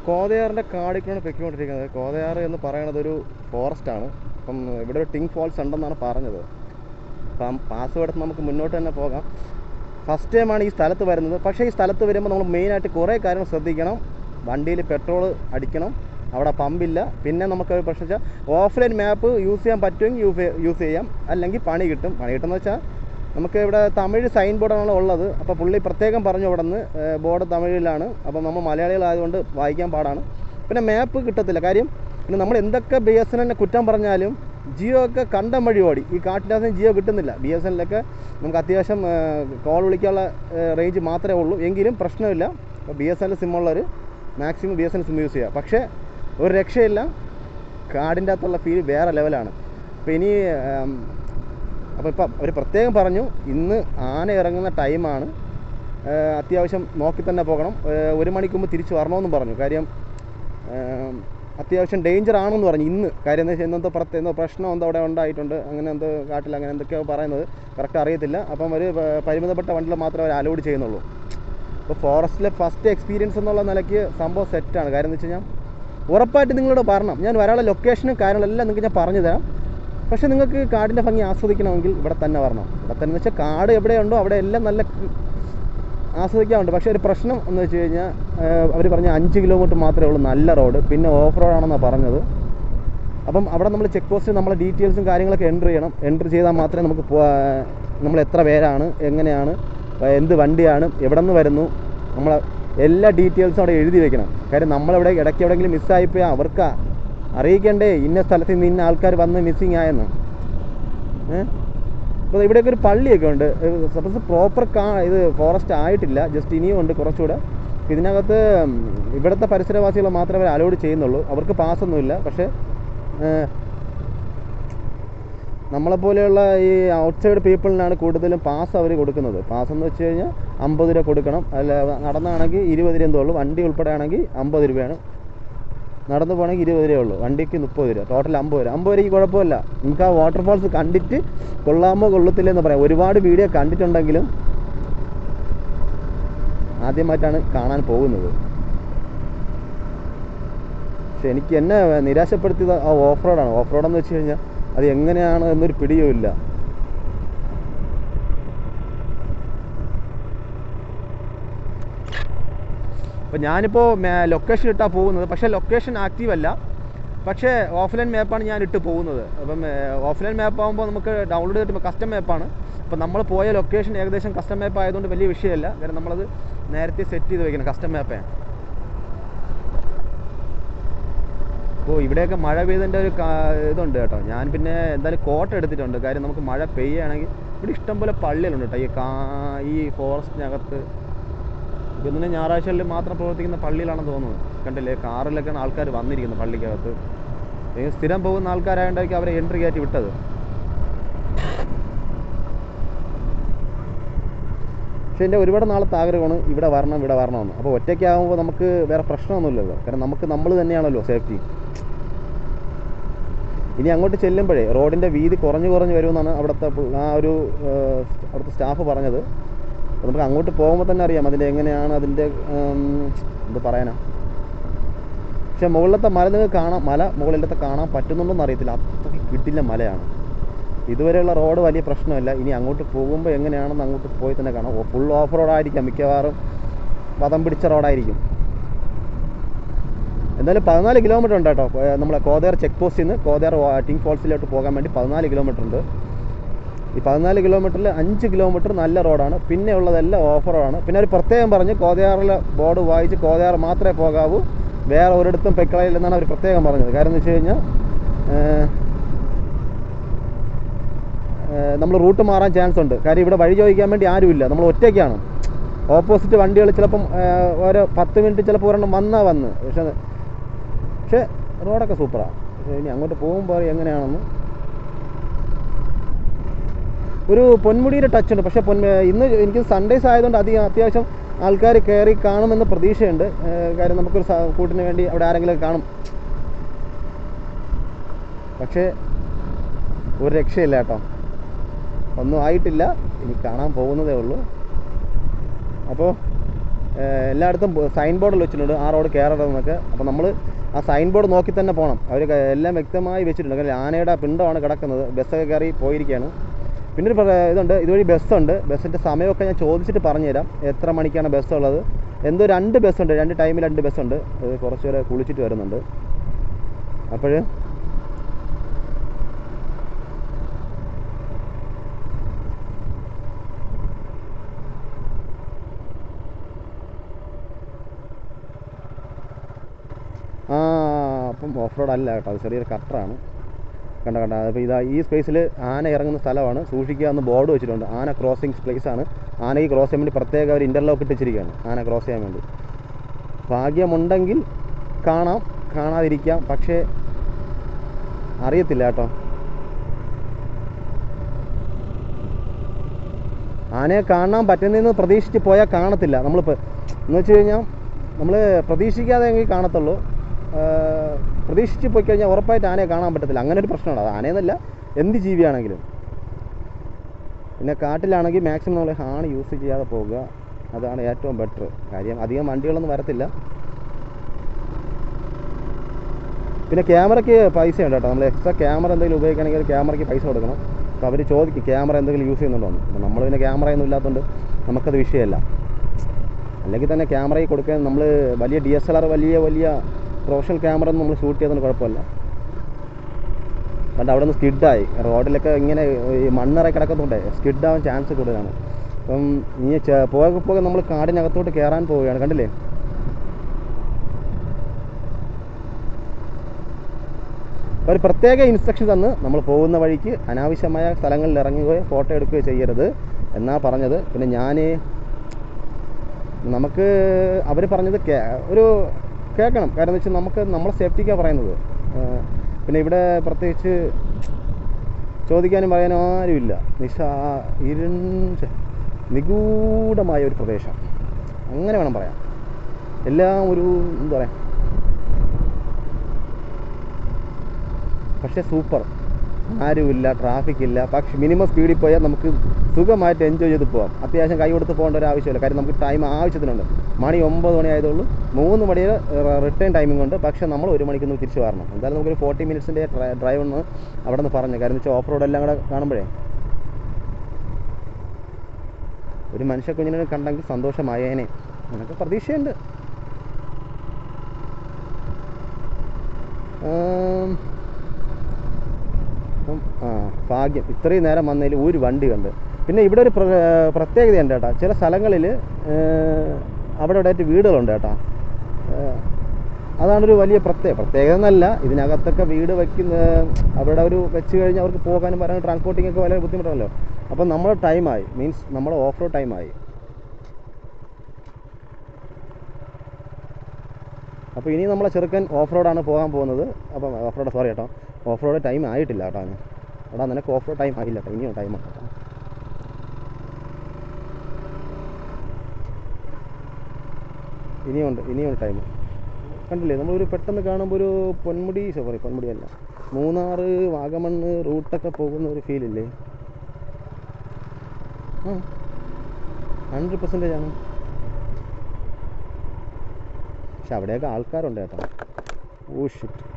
കോതയാറിൻ്റെ കാടിക്കാണ് പൊയ്ക്കൊണ്ടിരിക്കുന്നത് കോതയാർ എന്ന് പറയുന്നത് ഒരു ഫോറസ്റ്റ് ആണ് അപ്പം ഇവിടെ ഒരു ടിങ് ഫോൾസ് ഉണ്ടെന്നാണ് പറഞ്ഞത് അപ്പം പാസ് എടുത്ത് നമുക്ക് മുന്നോട്ട് തന്നെ പോകാം ഫസ്റ്റ് ടൈമാണ് ഈ സ്ഥലത്ത് വരുന്നത് പക്ഷേ ഈ സ്ഥലത്ത് വരുമ്പോൾ നമ്മൾ മെയിനായിട്ട് കുറേ കാര്യങ്ങൾ ശ്രദ്ധിക്കണം വണ്ടിയിൽ പെട്രോൾ അടിക്കണം അവിടെ പമ്പില്ല പിന്നെ നമുക്ക് ഒരു പ്രശ്നം വെച്ചാൽ ഓഫ്ലൈൻ മാപ്പ് യൂസ് ചെയ്യാൻ പറ്റുമെങ്കിൽ യൂസ് യൂസ് ചെയ്യാം അല്ലെങ്കിൽ പണി കിട്ടും പണി കിട്ടുമെന്ന് വെച്ചാൽ നമുക്ക് ഇവിടെ തമിഴ് സൈൻ ബോർഡാണ് ഉള്ളത് അപ്പോൾ പുള്ളി പ്രത്യേകം പറഞ്ഞു ഇവിടെ നിന്ന് ബോർഡ് തമിഴിലാണ് അപ്പം നമ്മൾ മലയാളികളായതുകൊണ്ട് വായിക്കാൻ പാടാണ് പിന്നെ മാപ്പ് കിട്ടത്തില്ല കാര്യം പിന്നെ നമ്മൾ എന്തൊക്കെ ബി എസ് എൻ എല്ലിനെ കുറ്റം പറഞ്ഞാലും ജിയോ ഒക്കെ കണ്ടം വഴി ഓടി ഈ കാട്ടിനകത്ത് ജിയോ കിട്ടുന്നില്ല ബി എസ് എൻ എല്ലൊക്കെ നമുക്ക് അത്യാവശ്യം കോൾ വിളിക്കാനുള്ള റേഞ്ച് മാത്രമേ ഉള്ളൂ എങ്കിലും പ്രശ്നമില്ല അപ്പോൾ ബി എസ് എൻ എൽ സിമ്മുള്ളവർ maximum B S N L SIM use ചെയ്യുക പക്ഷേ ഒരു രക്ഷയില്ല കാടിൻ്റെ അകത്തുള്ള ഫീൽ വേറെ ലെവലാണ് അപ്പോൾ ഇനി ഉം, അപ്പോൾ ഇപ്പം അവർ പ്രത്യേകം പറഞ്ഞു ഇന്ന് ആന ഇറങ്ങുന്ന ടൈമാണ് ഏഹ് അത്യാവശ്യം നോക്കി തന്നെ പോകണം ഏഹ് ഒരു മണിക്ക് മുമ്പ് തിരിച്ച് വരണമെന്നും പറഞ്ഞു കാര്യം ഏഹ് അത്യാവശ്യം ഡേഞ്ചർ ആണെന്ന് പറഞ്ഞു ഇന്ന് കാര്യം എന്താ വെച്ചാൽ എന്തോ പുറത്ത് എന്തോ പ്രശ്നം എന്തോ അവിടെ ഉണ്ടായിട്ടുണ്ട് അങ്ങനെ എന്തോ കാട്ടിൽ അങ്ങനെ എന്തൊക്കെയോ പറയുന്നത് കറക്റ്റ് അറിയത്തില്ല അപ്പം ഒരു പ- പരിമിതപ്പെട്ട വണ്ടിയിൽ മാത്രമേ അവർ അലോഡ് ചെയ്യുന്നുള്ളൂ അപ്പോൾ ഫോറസ്റ്റിലെ ഫസ്റ്റ് എക്സ്പീരിയൻസ് എന്നുള്ള നിലയ്ക്ക് സംഭവം സെറ്റാണ് കാര്യം എന്ന് വെച്ച് കഴിഞ്ഞാൽ ഉറപ്പായിട്ട് നിങ്ങളോട് പറയണം ഞാൻ വരാനുള്ള ലൊക്കേഷനും കാര്യങ്ങളെല്ലാം നിങ്ങൾക്ക് ഞാൻ പറഞ്ഞു തരാം പക്ഷേ നിങ്ങൾക്ക് കാടിൻ്റെ ഭംഗി ആസ്വദിക്കണമെങ്കിൽ ഇവിടെ തന്നെ വരണം ഇവിടെ തന്നെ എന്ന് വെച്ചാൽ കാട് എവിടെയുണ്ടോ അവിടെ എല്ലാം നല്ല ആസ്വദിക്കാറുണ്ട് പക്ഷേ ഒരു പ്രശ്നം എന്ന് വെച്ച് കഴിഞ്ഞാൽ അവർ പറഞ്ഞ അഞ്ച് കിലോമീറ്റർ മാത്രമേ ഉള്ളൂ നല്ല റോഡ് പിന്നെ ഓഫ് റോഡാണെന്നാണ് പറഞ്ഞത് അപ്പം അവിടെ നമ്മൾ ചെക്ക് പോസ്റ്റ് നമ്മളെ ഡീറ്റെയിൽസും കാര്യങ്ങളൊക്കെ എൻട്രി ചെയ്യണം എൻട്രി ചെയ്താൽ മാത്രമേ നമുക്ക് പോ- നമ്മൾ എത്ര പേരാണ് എങ്ങനെയാണ് ഏഹ് എന്ത് വണ്ടിയാണ് എവിടെ നിന്ന് വരുന്നു നമ്മൾ എല്ലാ ഡീറ്റെയിൽസും അവിടെ എഴുതി വെക്കണം കാര്യം നമ്മളെവിടെ ഇടയ്ക്ക് എവിടെയെങ്കിലും മിസ്സായിപ്പോയാൽ അവർക്ക് അറിയിക്കണ്ടേ ഇന്ന സ്ഥലത്ത് നിന്ന് ഇന്ന ആൾക്കാർ വന്ന് മിസ്സിങ് ആയെന്ന് ഏഹ് അപ്പോൾ ഇവിടെയൊക്കെ ഒരു പള്ളിയൊക്കെ ഉണ്ട് സപ്പോസ് പ്രോപ്പർ കാ ഇത് ഫോറസ്റ്റ് ആയിട്ടില്ല ജസ്റ്റ് ഇനിയും ഉണ്ട് കുറച്ചുകൂടെ ഇതിനകത്ത് ഉം, ഇവിടുത്തെ പരിസരവാസികൾ മാത്രമേ അവർ അലോഡ് ചെയ്യുന്നുള്ളൂ അവർക്ക് പാസ്സൊന്നുമില്ല പക്ഷേ ഏഹ്, നമ്മളെപ്പോലെയുള്ള ഈ ഔട്ട്സൈഡ് പീപ്പിളിനാണ് കൂടുതലും പാസ് അവർ കൊടുക്കുന്നത് പാസ് എന്ന് വെച്ച് കഴിഞ്ഞാൽ അമ്പത് രൂപ കൊടുക്കണം അല്ല നടന്നാണെങ്കിൽ ഇരുപത് രൂപ എന്തോ ഉള്ളൂ വണ്ടി ഉൾപ്പെടെ ആണെങ്കിൽ അമ്പത് രൂപയാണ് നടന്നു പോകണമെങ്കിൽ ഇരുപത് രൂപയേ ഉള്ളൂ വണ്ടിക്ക് മുപ്പത് രൂപ ടോട്ടൽ അമ്പത് രൂപ അമ്പത് രൂപയ്ക്ക് കുഴപ്പമില്ല നമുക്ക് ആ വാട്ടർഫാൾസ് കണ്ടിട്ട് കൊള്ളാമോ കൊള്ളത്തില്ല എന്ന് പറയാം ഒരുപാട് വീഡിയോ കണ്ടിട്ടുണ്ടെങ്കിലും ആദ്യമായിട്ടാണ് കാണാൻ പോകുന്നത് പക്ഷെ എനിക്ക് എന്നെ നിരാശപ്പെടുത്തിയത് ആ ഓഫ് റോഡാണ് ഓഫ് റോഡെന്ന് വെച്ച് കഴിഞ്ഞാൽ അത് എങ്ങനെയാണ് എന്നൊരു പിടിയുമില്ല അപ്പോൾ ഞാനിപ്പോൾ ലൊക്കേഷൻ ഇട്ടാണ് പോകുന്നത് പക്ഷേ ലൊക്കേഷൻ ആക്റ്റീവ് അല്ല പക്ഷേ ഓഫ്ലൈൻ മാപ്പാണ് ഞാൻ ഇട്ട് പോകുന്നത് അപ്പം ഓഫ്ലൈൻ മാപ്പ് ആകുമ്പോൾ നമുക്ക് ഡൗൺലോഡ് ചെയ്തിട്ട് കസ്റ്റം മാപ്പാണ് അപ്പം നമ്മൾ പോയ ലൊക്കേഷൻ ഏകദേശം കസ്റ്റം മാപ്പ് ആയതുകൊണ്ട് വലിയ വിഷയമല്ല കാരണം നമ്മളത് നേരത്തെ സെറ്റ് ചെയ്ത് വെക്കണം കസ്റ്റം മാപ്പേ അപ്പോൾ ഇവിടെയൊക്കെ മഴ പെയ്തതിൻ്റെ ഒരു കാ- ഇതുണ്ട് കേട്ടോ ഞാൻ പിന്നെ എന്തായാലും കോട്ട എടുത്തിട്ടുണ്ട് കാര്യം നമുക്ക് മഴ പെയ്യുകയാണെങ്കിൽ ഇവിടെ ഇഷ്ടംപോലെ പള്ളികളുണ്ട് കേട്ടോ ഈ കാ ഈ ഫോറസ്റ്റിനകത്ത് ഇതൊന്നും ഞായറാഴ്ചകളിൽ മാത്രം പ്രവർത്തിക്കുന്ന പള്ളിയിലാണെന്ന് തോന്നുന്നു കണ്ടില്ലേ കാറിലൊക്കെയാണ് ആൾക്കാർ വന്നിരിക്കുന്നത് പള്ളിക്കകത്ത് ഈ സ്ഥിരം പോകുന്ന ആൾക്കാരായതുകൊണ്ടായിരിക്കും അവരെ എൻട്രി കയറ്റി വിട്ടത് പക്ഷേ എൻ്റെ ഒരുപാട് നാളത്തെ ആഗ്രഹമാണ് ഇവിടെ വരണം ഇവിടെ വരണമെന്ന് അപ്പോൾ ഒറ്റയ്ക്കാകുമ്പോൾ നമുക്ക് വേറെ പ്രശ്നമൊന്നുമില്ലല്ലോ കാരണം നമുക്ക് നമ്മൾ തന്നെയാണല്ലോ സേഫ്റ്റി ഇനി അങ്ങോട്ട് ചെല്ലുമ്പോഴേ റോഡിൻ്റെ വീതി കുറഞ്ഞു കുറഞ്ഞു വരുമെന്നാണ് അവിടുത്തെ പു- ആ ഒരു ഏഹ്, അവിടുത്തെ സ്റ്റാഫ് പറഞ്ഞത് അപ്പോൾ നമുക്ക് അങ്ങോട്ട് പോകുമ്പോൾ തന്നെ അറിയാം അതിൻ്റെ എങ്ങനെയാണ് അതിൻ്റെ ഉം, എന്ത് പറയാനാ പക്ഷെ മുകളിലത്തെ മല നിങ്ങൾക്ക് കാണാം മല മുകളിലത്തെ കാണാൻ പറ്റുന്നുണ്ടോന്ന് അറിയത്തില്ല അത്രയ്ക്ക് കിട്ടില്ല മലയാണ് ഇതുവരെയുള്ള റോഡ് വലിയ പ്രശ്നമില്ല ഇനി അങ്ങോട്ട് പോകുമ്പോൾ എങ്ങനെയാണെന്ന് അങ്ങോട്ട് പോയി തന്നെ കാണാം ഫുൾ ഓഫ് റോഡായിരിക്കാം മിക്കവാറും വതം പിടിച്ച റോഡായിരിക്കും എന്തായാലും പതിനാല് കിലോമീറ്റർ ഉണ്ട് കേട്ടോ ഏർ നമ്മളെ കോതേർ ചെക്ക് പോസ്റ്റിൽ നിന്ന് കോതേർ വാ- ടിങ് ഫോൾസിലോട്ട് പോകാൻ വേണ്ടി പതിനാല് കിലോമീറ്റർ ഉണ്ട് ഈ പതിനാല് കിലോമീറ്ററിൽ അഞ്ച് കിലോമീറ്റർ നല്ല റോഡാണ് പിന്നെ ഉള്ളതെല്ലാം ഓഫ് റോഡാണ് പിന്നെ ഒരു പ്രത്യേകം പറഞ്ഞ് കോതയാറിലെ ബോർഡ് വായിച്ച് കോതയാർ മാത്രമേ പോകാവൂ വേറെ ഒരിടത്തും പെക്കളയില്ലെന്നാണ് അവർ പ്രത്യേകം പറഞ്ഞത് കാരണം എന്ന് വെച്ച് കഴിഞ്ഞാൽ നമ്മൾ റൂട്ട് മാറാൻ ചാൻസ് ഉണ്ട് കാര്യം ഇവിടെ വഴി ചോദിക്കാൻ വേണ്ടി ആരുമില്ല നമ്മൾ ഒറ്റയ്ക്കാണ് ഓപ്പോസിറ്റ് വണ്ടികൾ ചിലപ്പം ഏർ, ഓരോ പത്ത് മിനിറ്റ് ചിലപ്പോൾ ഒരെണ്ണം വന്നാൽ വന്ന് പക്ഷെ പക്ഷേ റോഡൊക്കെ സൂപ്പറാണ് പക്ഷേ ഇനി അങ്ങോട്ട് പോകുമ്പോൾ എങ്ങനെയാണെന്ന് ഒരു പൊന്മുടിയുടെ ടച്ച് ഉണ്ട് പക്ഷേ പൊൻ ഇന്ന് എനിക്ക് സൺഡേസ് ആയതുകൊണ്ട് അധികം അത്യാവശ്യം ആൾക്കാർ കയറി കാണുമെന്ന് പ്രതീക്ഷയുണ്ട് ഏർ കാര്യം നമുക്കൊരു സ- കൂട്ടിന് വേണ്ടി അവിടെ ആരെങ്കിലും കാണും പക്ഷേ ഒരു രക്ഷയില്ല കേട്ടോ ഒന്നും ആയിട്ടില്ല ഇനി കാണാൻ പോകുന്നതേ ഉള്ളൂ അപ്പോൾ ഏഹ്, എല്ലായിടത്തും സൈൻ ബോർഡിൽ വെച്ചിട്ടുണ്ട് ആ റോഡ് കയറരുതെന്നൊക്കെ അപ്പോൾ നമ്മൾ ആ സൈൻ ബോർഡ് നോക്കി തന്നെ പോകണം അവർ എല്ലാം വ്യക്തമായി വെച്ചിട്ടുണ്ട് കാരണം ആനയുടെ പിണ്ടമാണ് കിടക്കുന്നത് ബസ്സൊക്കെ കയറി പോയിരിക്കുകയാണ് പിന്നെ ഒരു പ്ര- ഇതുണ്ട് ഇതുവഴി ബസ്സുണ്ട് ബസ്സിൻ്റെ സമയമൊക്കെ ഞാൻ ചോദിച്ചിട്ട് പറഞ്ഞുതരാം എത്ര മണിക്കാണ് ബസ് ഉള്ളത് എന്തോ രണ്ട് ബസ്സുണ്ട് രണ്ട് ടൈമിൽ രണ്ട് ബസ്സുണ്ട് അത് കുറച്ച് പേരെ കുളിച്ചിട്ട് വരുന്നുണ്ട് അപ്പോൾ ആ അപ്പം ഓഫ് റോഡ് അല്ല കേട്ടോ അത് ചെറിയൊരു കട്ടറാണ് കണ്ട കണ്ട അപ്പോൾ ഇതാ ഈ സ്പേസിൽ ആന ഇറങ്ങുന്ന സ്ഥലമാണ് സൂക്ഷിക്കുക എന്ന് ബോർഡ് വെച്ചിട്ടുണ്ട് ആന ക്രോസിങ് പ്ലേസ് ആണ് ആനയ്ക്ക് ക്രോസ് ചെയ്യാൻ വേണ്ടി പ്രത്യേക ഒരു ഇൻ്റർലോക്ക് ഇട്ടിച്ചിരിക്കുകയാണ് ആന ക്രോസ് ചെയ്യാൻ വേണ്ടി ഭാഗ്യമുണ്ടെങ്കിൽ കാണാം കാണാതിരിക്കാം പക്ഷേ അറിയത്തില്ല കേട്ടോ ആനയെ കാണാൻ പറ്റുന്നതെന്ന് പ്രതീക്ഷിച്ച് പോയാൽ കാണത്തില്ല നമ്മളിപ്പോൾ എന്ന് വെച്ച് കഴിഞ്ഞാൽ നമ്മൾ പ്രതീക്ഷിക്കാതെ എങ്കിൽ കാണത്തുള്ളൂ ആ, പ്രതീക്ഷിച്ച് പോയി കഴിഞ്ഞാൽ ഉറപ്പായിട്ട് ആനയെ കാണാൻ പറ്റത്തില്ല അങ്ങനെ ഒരു പ്രശ്നമാണ് അത് ആനയെന്നല്ല എന്ത് ജീവിയാണെങ്കിലും പിന്നെ കാട്ടിലാണെങ്കിൽ മാക്സിമം നമ്മൾ ഹാൺ യൂസ് ചെയ്യാതെ പോകുക അതാണ് ഏറ്റവും ബെറ്റർ കാര്യം അധികം വണ്ടികളൊന്നും വരത്തില്ല പിന്നെ ക്യാമറയ്ക്ക് പൈസ ഉണ്ട് കേട്ടോ നമ്മൾ എക്സ്ട്രാ ക്യാമറ എന്തെങ്കിലും ഉപയോഗിക്കുകയാണെങ്കിൽ ക്യാമറയ്ക്ക് പൈസ കൊടുക്കണം അപ്പോൾ അവർ ചോദിക്കും ക്യാമറ എന്തെങ്കിലും യൂസ് ചെയ്യുന്നുണ്ടോ എന്ന് അപ്പോൾ നമ്മൾ പിന്നെ ക്യാമറയൊന്നും ഇല്ലാത്തതുകൊണ്ട് നമുക്കത് വിഷയമല്ല അല്ലെങ്കിൽ തന്നെ ക്യാമറയിൽ കൊടുക്കാൻ നമ്മൾ വലിയ ഡി എസ് എൽ ആർ വലിയ വലിയ പ്രൊഫഷണൽ ക്യാമറ ഒന്നും നമ്മൾ ഷൂട്ട് ചെയ്തതിന് കുഴപ്പമില്ല പണ്ട് അവിടെ നിന്ന് സ്കിഡായി റോഡിലൊക്കെ ഇങ്ങനെ ഈ മണ്ണിറക്കി കിടക്കുന്നുണ്ട് സ്കിഡാവാൻ ചാൻസ് കൂടുതലാണ് അപ്പം ഇനി ചെ- പോകെ പോകെ നമ്മൾ കാടിനകത്തോട്ട് കയറാൻ പോവുകയാണ് കണ്ടില്ലേ ഒരു പ്രത്യേക ഇൻസ്ട്രക്ഷൻ തന്ന് നമ്മൾ പോകുന്ന വഴിക്ക് അനാവശ്യമായ സ്ഥലങ്ങളിൽ ഇറങ്ങുകയോ ഫോട്ടോ എടുക്കുകയോ ചെയ്യരുത് എന്നാ പറഞ്ഞത് പിന്നെ ഞാൻ നമുക്ക് അവർ പറഞ്ഞത് കേ ഒരു കേൾക്കണം കാരണം എന്ന് വെച്ചാൽ നമുക്ക് നമ്മളെ സേഫ്റ്റിക്കാണ് പറയുന്നത് ആ, പിന്നെ ഇവിടെ പ്രത്യേകിച്ച് ചോദിക്കാനും പറയാനും ആരുമില്ല നിശാ ഇരുണ്ട നിഗൂഢമായ ഒരു പ്രദേശം അങ്ങനെ വേണം പറയാം എല്ലാം ഒരു എന്താ പറയുക പക്ഷേ സൂപ്പർ ആരുമില്ല ട്രാഫിക് ഇല്ല പക്ഷെ മിനിമം സ്പീഡിൽ പോയാൽ നമുക്ക് സുഖമായിട്ട് എൻജോയ് ചെയ്ത് പോകാം അത്യാവശ്യം കൈ കൊടുത്ത് പോകേണ്ട ഒരു ആവശ്യമില്ല കാര്യം നമുക്ക് ടൈം ആവശ്യത്തിനുണ്ട് മണി ഒമ്പത് മണി ആയതുള്ളൂ മൂന്ന് മണിയിൽ റിട്ടേൺ ടൈമിംഗ് ഉണ്ട് പക്ഷേ നമ്മൾ ഒരു മണിക്ക് ഒന്ന് തിരിച്ച് വരണം എന്തായാലും നമുക്കൊരു ഫോർട്ടി മിനിറ്റ്സിൻ്റെ ഡ്രൈവ് ഒന്ന് അവിടെ നിന്ന് പറഞ്ഞു കാര്യം വെച്ചാൽ ഓഫ് റോഡ് എല്ലാം കൂടെ കാണുമ്പോഴേ ഒരു മനുഷ്യ കുഞ്ഞിനെ കണ്ടെങ്കിൽ സന്തോഷമായേനെ എന്നൊക്കെ പ്രതീക്ഷയുണ്ട് ആം, അപ്പം ആ ഭാഗ്യം ഇത്രയും നേരം വന്നതിൽ ഒരു വണ്ടി കണ്ട് പിന്നെ ഇവിടെ ഒരു പ്ര- പ്രത്യേകതയുണ്ട് കേട്ടോ ചില സ്ഥലങ്ങളിൽ അവിടെ ഇവിടെ ആയിട്ട് വീടുകളുണ്ട് കേട്ടോ ഏഹ്, അതാണൊരു വലിയ പ്രത്യേക പ്രത്യേകത എന്നല്ല ഇതിനകത്തൊക്കെ വീട് വയ്ക്കുന്ന അവിടെ ഒരു വെച്ച് കഴിഞ്ഞാൽ അവർക്ക് പോകാനും വരാനും ട്രാൻസ്പോർട്ടിംഗ് ഒക്കെ വളരെ ബുദ്ധിമുട്ടാണല്ലോ അപ്പം നമ്മുടെ ടൈമായി മീൻസ് നമ്മുടെ ഓഫ് റോഡ് ടൈമായി അപ്പോൾ ഇനി നമ്മളെ ചെറുക്കൻ ഓഫ് റോഡാണ് പോകാൻ പോകുന്നത് അപ്പം ഓഫ് റോഡ് സോറി കേട്ടോ ഓഫ് റോഡ് ടൈം ആയിട്ടില്ല കേട്ടോ അവന് എടാ നിനക്ക് ഓഫ് റോഡ് ടൈം ആയില്ല കേട്ടോ ഇനിയും ടൈം കേട്ടോ ഇനിയുണ്ട് ഇനിയുണ്ട് ടൈം കണ്ടില്ലേ നമ്മളൊരു പെട്ടെന്ന് കാണുമ്പോൾ ഒരു പൊന്മുടി സോറി പൊന്മുടി അല്ല മൂന്നാർ വാഗമണ്ണ് റൂട്ടൊക്കെ പോകുന്ന ഒരു ഫീലില്ലേ ആ ഹൺഡ്രഡ് പെർസെൻറ്റേജ് ആണ് പക്ഷെ അവിടെയൊക്കെ ആൾക്കാരുണ്ട് കേട്ടോ ഓ ഷിറ്റ്